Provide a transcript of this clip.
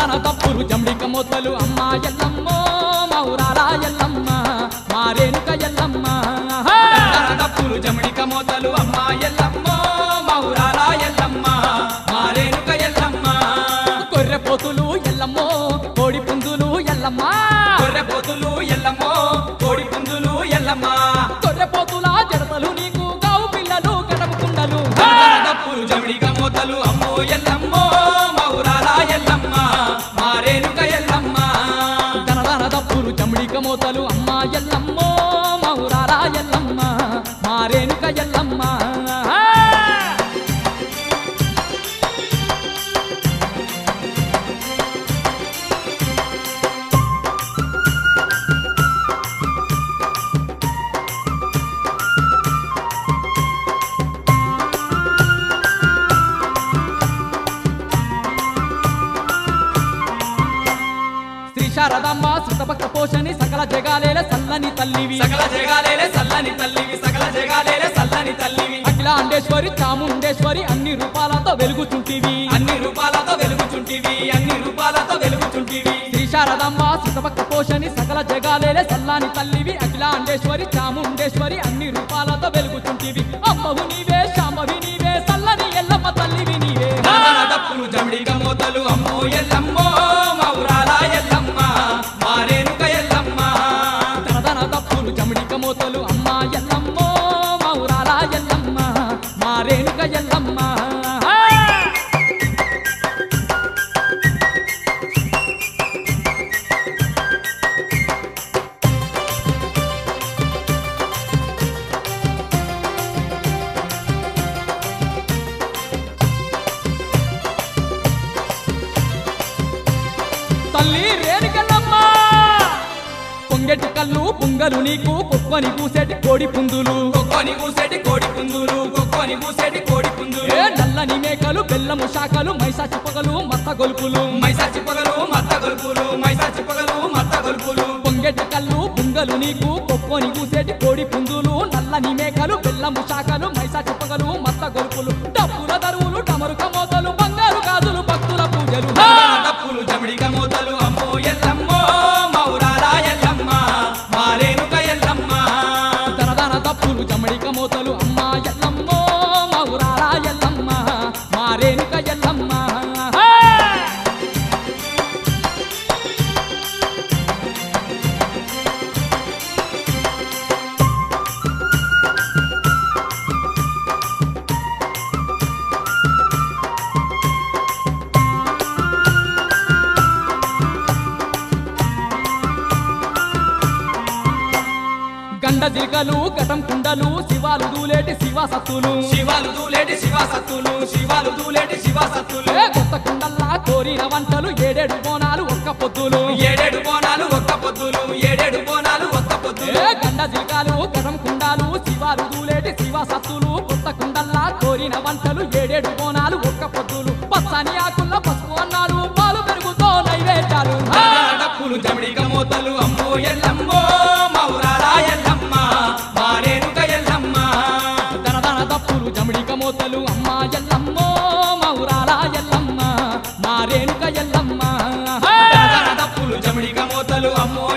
తనదన తప్పులు జంబిక మొత్తలు అమ్మ ఎల్లమ్మో మౌరాల ఎల్లమ్మ మారేనుక ఎల్లమ్మ తప్పులు జమడిక మోతలు అమ్మ ఎల్లమ్మ మౌరాల ఎల్లమ్మ మారేనుక ఎల్లమ్మ గొర్రె పోతులు ఎల్లమ్మో కోడి పుందులు ఎల్లమ్మ గొర్రె పోతులు ఎల్లమ్మ కోడి పుంజులు ఎల్లమ్మ గొర్రె పోతుల జడతలు నీకు గావు పిల్లలు గడపు కుండలు తప్పులు జమడిక మోతలు అమ్మో ఎల్లమ్మ మౌరాల ఎల్లమ్మ మారేనుక ఎల్లమ్మ తనదన తప్పులు జంబిక మోతలు అమ్మ ఎల్లమ్మో మౌరాల ఎల్లమ్మ మారేనుక ఎల్లమ్మ శ్రీ శారదమ్మ సుతభక్త పోషణి సకల జగాలేల సల్లని తల్లివి సకల జగాలేలే సల్లని తల్లివి సకల జగాలేలే సల్లని తల్లివి అఖిలాండేశ్వరి చాముండేశ్వరి అన్ని రూపాలతో వెలుగుచుంటివి అన్ని రూపాలతో వెలుగుచుంటివి అన్ని రూపాలతో వెలుగుచుంటివి శ్రీ శారదమ్మ సుతభక్త పోషణి సకల జగాలేల సల్లాని తల్లివి అఖిలాండేశ్వరి చాముండేశ్వరి అన్ని రూపాలతో వెలుగుచుంటివి అమ్మవు నీవే శాంభవి నీవే సల్లని ఎల్లమ్మ తల్లివి నీవే నాదన తప్పులు జమడిక మోతలు అమ్మో ఎల్లమ్మో మౌరాల ఎల్లమ్మ మారేనుక ఎల్లమ్మ తనదన తప్పులు జమిడిక మోతలు అమ్మ ఎల్లమ్మో మౌరాల ఎల్లమ్మ మారేనుక ఎల్లమ్మ తల్లి రేణుకెళ్ళమ్మ పొంగెటి కళ్ళు పుంగలు నీకు కుక్కని పూసేటి కోడి పుందులు కొక్కొని కూసేటి కోడి పుంజులు కొక్కొని కూసేటి కోడి పుంజులు ఏ నల్లని మేకలు బెల్లము శాఖలు మైసా చిప్పగలు మత్త గొలుపులు మైసా చిప్పగలు మత్త గొలుపులు మైసా చిప్పగలు మత్త గొలుపులు పొంగెటి కళ్ళు పుంగలు నీకు కుక్కని పూసేటి కోడి పుందులు నల్లని మేకలు బెల్లము శాఖలు మైసా చిప్పగలు మత్త గొలుపులు డప్పుల దరువులు డమరుక మోతలు బంగారు గాజులు భక్తుల పూజలు నాదన తప్పులు జమడిక మోతలు అమ్మో ఎల్లమ్మో మౌరాల ఎల్లమ్మ మారేనుక ఎల్లమ్మ తనదన తప్పులు జమడిక మోతలు అమ్మ ఎల్లమ్మో మౌరాల ఎల్లమ్మ మారేనుక ఎల్లమ్మ గండ జిల్కలు గటం కుండలు శివాలు దూలేటి శివ సత్తులు శివాలు దూలేటి శివాసత్తులు శివాలు దూలేటి శివాసత్తులు ఏ కొత్త కుండల్లా కోరిన వంటలు ఏడేడు బోనాలు ఒక్క పొద్దులు ఏడేడు బోనాలు ఒక్క పొద్దులు ఏడేడు బోనాలు ఒక్క పొద్దులు ఏ గండ జిల్కాలు గటం కుండాలు శివాలు దూలేటి శివ సత్తులు కొత్త కుండల్లా కోరిన వంటలు ఏడేడు బోనాలు ఒక్క పొద్దులు పచ్చని ఆకుల్ల పసుపు అన్నాలు పాలు పెరుగుతో నైవేద్యాలు డప్పులు జమడిక మోతలు అమ్మో ఎల్లమ్మో మౌరాల ఎల్లమ్మ మారేనుక ఎల్లమ్మ దనదన తప్పులు జమిడిక మోతలు అమ్మ ఎల్లమ్మో మౌరాల ఎల్లమ్మ మారేనుక ఎల్లమ్మ డప్పులు జమడిక మోతలు అమ్మో